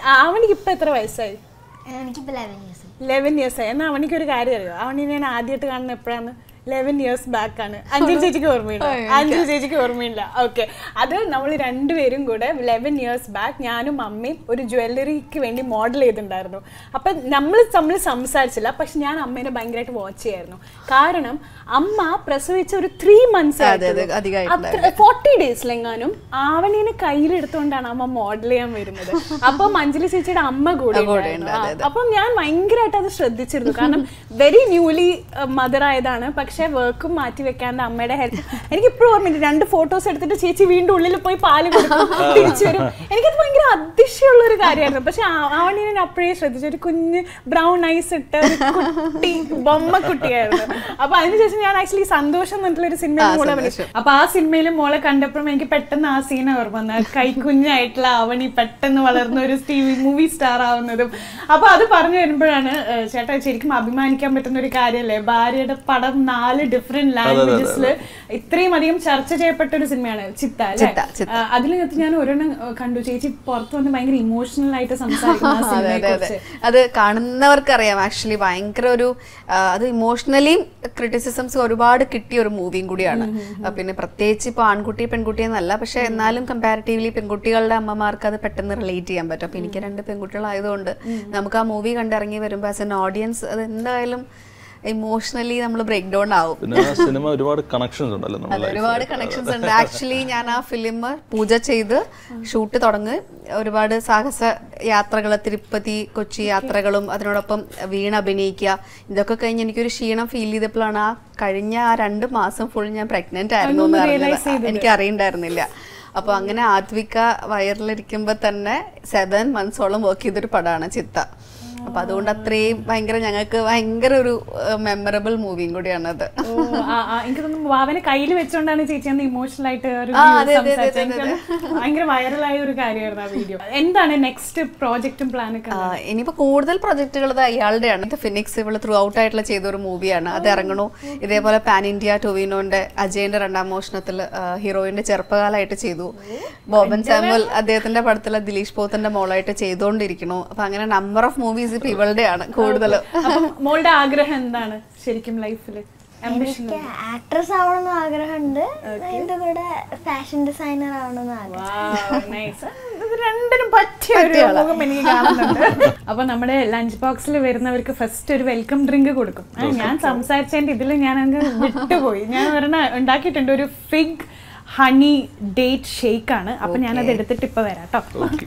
ആ, അവനിക്ക് ഇപ്പൊ എത്ര വയസ്സായി എനിക്കിപ്പോൾ ലെവൻ ഇയേഴ്സ് ലെവൻ ഇയേഴ്സ് ആയി എന്നാൽ അവനിക്ക് ഒരു കാര്യം അറിയോ അവനെ ഞാൻ ആദ്യമായിട്ട് കാണുന്ന എപ്പോഴാണ് ലെവൻ ഇയേഴ്സ് ബാക്ക് ആണ് അഞ്ജലി ചേച്ചിക്ക് ഓർമ്മയില്ല അഞ്ജലി ചേച്ചിക്ക് ഓർമ്മയില്ല ഓക്കെ അത് നമ്മൾ രണ്ടുപേരും കൂടെ ലെവൻ ഇയേഴ്സ് ബാക്ക് ഞാനും അമ്മയും ഒരു ജ്വല്ലറിക്ക് വേണ്ടി മോഡൽ ചെയ്തിട്ടുണ്ടായിരുന്നു അപ്പം നമ്മൾ തമ്മിൽ സംസാരിച്ചില്ല പക്ഷെ ഞാൻ അമ്മേനെ ഭയങ്കരമായിട്ട് വാച്ച് ചെയ്യായിരുന്നു കാരണം അമ്മ പ്രസവിച്ച ഒരു ത്രീ മന്ത്സ് അതെ, അതെ, അധികമായിട്ടുണ്ടായിരുന്നു. ഫോർട്ടി ഡേയ്സിലെങ്ങാനും ആവണീനെ കയ്യിലെടുത്തുകൊണ്ടാണ് അമ്മ മോഡൽ ചെയ്യാൻ വരുന്നത് അപ്പം അഞ്ജലി ചേച്ചിയുടെ അമ്മ കൂടെ കൂടെ ഉണ്ടായിരുന്നു. ഉണ്ട്, അതെ, ആ, അപ്പം ഞാൻ ഭയങ്കരമായിട്ട് അത് ശ്രദ്ധിച്ചിരുന്നു കാരണം വെരി ന്യൂലി മദർ ആയതാണ് പക്ഷെ വർക്കും മാറ്റി വെക്കാണ്ട് അമ്മയുടെ ഹെൽപ്പ് എനിക്ക് ഇപ്പോഴും ഓർമ്മയുണ്ട് രണ്ട് ഫോട്ടോസ് എടുത്തിട്ട് ചേച്ചി വീണ്ടും ഉള്ളിൽ പോയി പാല് കൊടുക്കും തിരിച്ചു വരും എനിക്കത് ഭയങ്കര അതിശയമുള്ള ഒരു കാര്യമായിരുന്നു പക്ഷെ ആവണീനെ ഞാൻ അപ്പോഴേ ശ്രദ്ധിച്ചു ഒരു കുഞ്ഞ് ബ്രൗൺ ഐസ് ഇട്ട ഒരു കുട്ടി ബൊമ്മ കുട്ടിയായിരുന്നു അപ്പൊ അതിനുശേഷം ഞാൻ ആക്ച്വലി സന്തോഷം എന്നിട്ടുള്ള ഒരു സിനിമയിൽ മോളെ വിളിച്ചു അപ്പൊ ആ സിനിമയിൽ മോളെ കണ്ടപ്പോഴും എനിക്ക് പെട്ടെന്ന് ആ സീന ഓർമ്മ വന്നത് കൈക്കുഞ്ഞായിട്ടുള്ള അവണി പെട്ടെന്ന് വളർന്ന ഒരു ടി മൂവി സ്റ്റാർ ആവുന്നതും അപ്പൊ അത് പറഞ്ഞു വരുമ്പോഴാണ് ഏഹ്, ചേട്ടാ ശരിക്കും അഭിമാനിക്കാൻ പറ്റുന്ന ഒരു കാര്യമല്ലേ ഭാര്യയുടെ പടം നാല് ഡിഫറെന്റ് ലാംഗ്വേജസിൽ ഇത്രയും അധികം ചർച്ച ചെയ്യപ്പെട്ട ഒരു സിനിമയാണ് ചിത്ത അല്ലേ ചിത്ത, ചിത്ത. അതിനകത്ത് ഞാൻ ഒരെണ്ണം ഏഹ്, കണ്ടു ചേച്ചി പുറത്ത് വന്ന് ഭയങ്കര ഇമോഷണൽ ആയിട്ട് സംസാരിക്കുന്ന ആ അതെ സിനിമയെ അതെ അതെ കുറിച്ച് അത് കാണുന്നവർക്കറിയാം ആക്ച്വലി ഭയങ്കര ഒരു ആ, അത് ഇമോഷണലിയും ക്രിറ്റിസിസംസ് ഒരുപാട് കിട്ടിയ ഒരു മൂവിയും കൂടിയാണ് ആ, പിന്നെ പ്രത്യേകിച്ച് ഇപ്പോൾ ആൺകുട്ടി പെൺകുട്ടി എന്നല്ല പക്ഷെ എന്നാലും കമ്പാരിറ്റീവ്ലി പെൺകുട്ടികളുടെ അമ്മമാർക്ക് അത് പെട്ടെന്ന് റിലേറ്റ് ചെയ്യാൻ പറ്റും അപ്പൊ എനിക്ക് രണ്ട് പെൺകുട്ടികളായതുകൊണ്ട് നമുക്ക് ആ മൂവി കണ്ടിറങ്ങി വരുമ്പോൾ ആസ് എൻ ഓഡിയൻസ് അത് എന്തായാലും ഇമോഷണലി നമ്മൾ ബ്രേക്ക് ഡൗൺ ആവും പിന്നെ ആ സിനിമ ഒരുപാട് കണക്ഷൻസ് ഉണ്ടല്ലോ അതെ, നമ്മുടെ ഒരുപാട് കണക്ഷൻസ് ഉണ്ട് ആക്ച്വലി ഞാൻ ആ ഫിലിം പൂജ ചെയ്ത് ഷൂട്ട് തുടങ്ങി ഒരുപാട് സാഹസ യാത്രകൾ തിരുപ്പതി കൊച്ചി യാത്രകളും അതിനോടൊപ്പം വീണ് അഭിനയിക്കുക ഇതൊക്കെ കഴിഞ്ഞ് എനിക്കൊരു ക്ഷീണം ഫീൽ ചെയ്തപ്പോഴാണ് ആ കഴിഞ്ഞ ആ രണ്ട് മാസം ഫുൾ ഞാൻ പ്രഗ്നന്റ് ആയിരുന്നു എന്ന് അറിഞ്ഞത് എനിക്ക് അറിയണ്ടായിരുന്നില്ല അപ്പൊ അങ്ങനെ ആത്വിക വയറിലിരിക്കുമ്പോ തന്നെ സെവൻ മന്ത്സോളം വർക്ക് ചെയ്തൊരു പടമാണ് ചിത്ത അപ്പൊ അതുകൊണ്ട് അത്രയും ഭയങ്കര ഞങ്ങൾക്ക് ഭയങ്കര ഒരു മെമ്മറബിൾ മൂവിയും കൂടിയാണത് ഓ, ആ, ആ, എനിക്ക് തോന്നുന്നു വാവനെ കയ്യിൽ വെച്ചോണ്ടാണ് ചേച്ചി അന്ന് ഇമോഷണൽ ആയിട്ട് ഒരു ആ, video അതെ, അതെ, സംസാരിച്ചത്. അതെ, എനിക്ക് തോന്നുന്നു ഭയങ്കര വൈറലായ ഒരു കാര്യമായിരുന്നു ആ വീഡിയോ എന്താണ് നെക്സ്റ്റ് പ്രോജക്റ്റും പ്ലാനൊക്കെ ആ, ഇനിയിപ്പോ കൂടുതൽ പ്രൊജക്ടുകൾ ഇയാളുടെയാണ് ഇത് ഫിനിക്സ് ഇവള് ത്രൂ ഔട്ട് ആയിട്ടുള്ള ചെയ്ത ഒരു മൂവിയാണ് അത് ഇറങ്ങണു ഇതേപോലെ പാൻ ഇന്ത്യ ടൊവിനോന്റെ അജയന്റെ രണ്ടാം മോഷണത്തിൽ ഹീറോയിന്റെ ചെറുപ്പകാലമായിട്ട് ചെയ്തു ബോബൻ സാമുവൽ അദ്ദേഹത്തിന്റെ പടത്തിലെ ദിലീഷ് പോത്തിന്റെ മോളായിട്ട് ചെയ്തുകൊണ്ടിരിക്കണു അപ്പൊ അങ്ങനെ നമ്പർ ഓഫ് മൂവീസ് ഇപ്പൊ ഇവളുടെയാണ് കൂടുതലും അപ്പം മോളുടെ ആഗ്രഹം എന്താണ് ശരിക്കും ലൈഫിൽ ആംബിഷൻ എനിക്ക് ആക്ട്രസ് ആവണമെന്ന് ആഗ്രഹമുണ്ട് അതിന്റെ കൂടെ ഫാഷൻ ഡിസൈനർ ആവണമെന്ന് ആഗ്രഹം ഇത് രണ്ടിനും പറ്റിയ ഒരു മുഖം എനിക്ക് കാണുന്നുണ്ട് അപ്പൊ നമ്മുടെ ലഞ്ച് ബോക്സിൽ വരുന്നവർക്ക് ഫസ്റ്റ് ഒരു വെൽക്കം ഡ്രിങ്ക് കൊടുക്കും ആ, ഞാൻ സംസാരിച്ചതിന്റെ ഇതിൽ ഞാൻ അങ്ങ് വിട്ടുപോയി ഞാൻ ഒരെണ്ണം ഉണ്ടാക്കിയിട്ടുണ്ട് ഒരു ഫിഗ് ഹണി ഡേറ്റ് ഷേക്ക് ആണ് അപ്പൊ ഞാൻ അത് എടുത്തിട്ട് ഇപ്പൊ വരാം കേട്ടോ ഓക്കെ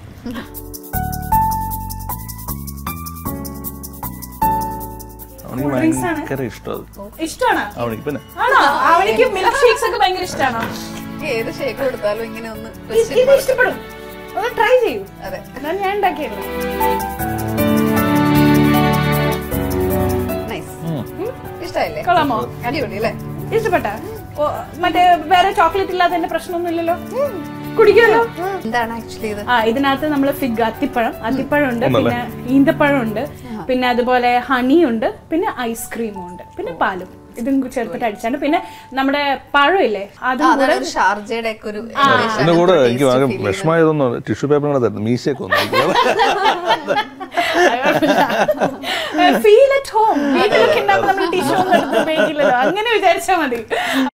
അവനിക്ക് drinks ആണ്? ഭയങ്കര ഇഷ്ടം അത് ഇഷ്ടമാണോ അവനിക്ക് പിന്നെ ആണോ അവനിക്ക് മിൽക്ക് ഷേക്സ് ഒക്കെ ഭയങ്കര ഇഷ്ടമാണോ ഏത് ഷേക്ക് കൊടുത്താലും ഇങ്ങനെ ഒന്ന് ഇത് ഇഷ്ടപ്പെടും ഒന്ന് ട്രൈ ചെയ്യൂ അതെ എന്നാൽ ഞാൻ ഉണ്ടാക്കിയല്ലോ നൈസ് ഇഷ്ടമായില്ലേ കൊള്ളാമോ അടിപൊളി അല്ലേ ഇഷ്ടപ്പെട്ട മറ്റേ വേറെ ചോക്ലേറ്റ് ഇല്ലാത്തതിന്റെ പ്രശ്നമൊന്നുമില്ലല്ലോ കുടിക്കുമല്ലോ എന്താണ് ആക്ച്വലി ഇത് ആ ഇതിനകത്ത് നമ്മൾ ഫിഗ് അത്തിപ്പഴം അത്തിപ്പഴം ഉണ്ട് പിന്നെ ഈന്തപ്പഴം ഉണ്ട് പിന്നെ അതുപോലെ ഹണി ഉണ്ട് പിന്നെ ഐസ്ക്രീമും ഉണ്ട് പിന്നെ പാലും ഇതും കൂ- ചേർത്തിട്ട് അടിച്ചാണ് പിന്നെ നമ്മുടെ പഴമില്ലേ അതും ആ, കൂടെ അതൊരു ഷാർജയുടെ ഒക്കെ ഒരു എന്റെ കൂടെ എനിക്ക് ആകെ വിഷമമായതൊന്നും ടിഷ്യൂ പേപ്പർ കൂടെ തരുന്നു മീശയൊക്കെ ഒന്ന് ഫീൽ അറ്റ് ഹോം വീട്ടിലൊക്കെ ഉണ്ടാകുമ്പോൾ നമ്മൾ ടിഷ്യൂ ഒന്നും എടുത്ത് ഉപയോഗിക്കില്ലല്ലോ അങ്ങനെ വിചാരിച്ചാൽ മതി